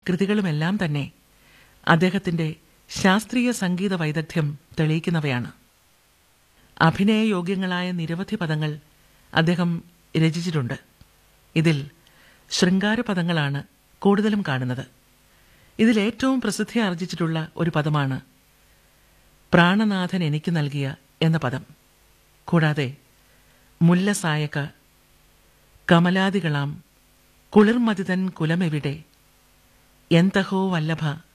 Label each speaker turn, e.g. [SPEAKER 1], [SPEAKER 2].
[SPEAKER 1] കൃതികളുമെല്ലാം തന്നെ അദ്ദേഹത്തിന്റെ ശാസ്ത്രീയ സംഗീത വൈദഗ്ധ്യം തെളിയിക്കുന്നവയാണ് അഭിനയയോഗ്യങ്ങളായ നിരവധി പദങ്ങൾ അദ്ദേഹം രചിച്ചിട്ടുണ്ട് ഇതിൽ ശൃംഗാര പദങ്ങളാണ് കൂടുതലും കാണുന്നത് ഇതിൽ ഏറ്റവും പ്രസിദ്ധി ആർജിച്ചിട്ടുള്ള ഒരു പദമാണ് പ്രാണനാഥൻ എനിക്ക് നൽകിയ എന്ന പദം കൂടാതെ മുല്ലസായക കമലാദികളാം കുളിർമതിതൻ കുലമെവിടെ എന്തഹോ വല്ലഭ